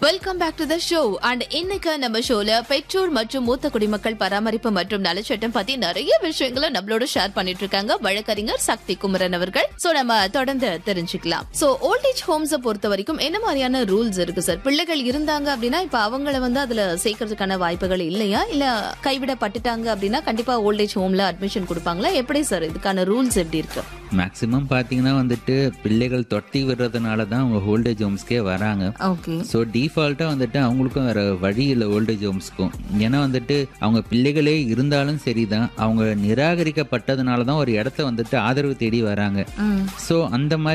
welcome back to the show and இன்னைக்கு நம்ம ஷோல பெற்றோர் மற்றும் மூத்த குடிமக்கள் பராமரிப்பு மற்றும் நலச்சட்டம் பத்தி நிறைய விஷயங்களை நம்மளோட ஷேர் பண்ணிட்டு இருக்காங்க வழக்கறிஞர் சக்தி குமரன் அவர்கள் சோ நம்ம தொடர்ந்து தெரிஞ்சுக்கலாம் சோ ஓல்டேஜ் ஹோம்ஸ பொறுத்த வரைக்கும் என்ன மாதிரியான ரூல்ஸ் இருக்கு சார் பிள்ளைகள் இருந்தாங்க அப்படின்னா இப்ப அவங்கள வந்து அதுல சேர்க்கறதுக்கான வாய்ப்புகள் இல்லையா இல்ல கைவிடப்பட்டுட்டாங்க அப்படின்னா கண்டிப்பா ஓல்டேஜ் ஹோம்ல அட்மிஷன் கொடுப்பாங்களா எப்படி சார் இதுக்கான ரூல்ஸ் எப்படி இருக்கு மேக்ஸிமம் பார்த்தீங்கன்னா வந்துட்டு பிள்ளைகள் தொட்டி விடுறதுனால தான் அவங்க ஓல்டேஜ் ஹோம்ஸ்க்கே வராங்க ஓகே ஸோ டிஃபால்ட்டாக வந்துட்டு அவங்களுக்கும் வேற வழி இல்லை ஓல்டேஜ் ஹோம்ஸ்க்கும் ஏன்னா வந்துட்டு அவங்க பிள்ளைகளே இருந்தாலும் சரிதான் அவங்க நிராகரிக்கப்பட்டதுனால தான் ஒரு இடத்த வந்துட்டு ஆதரவு தேடி வராங்க ஸோ அந்த மாதிரி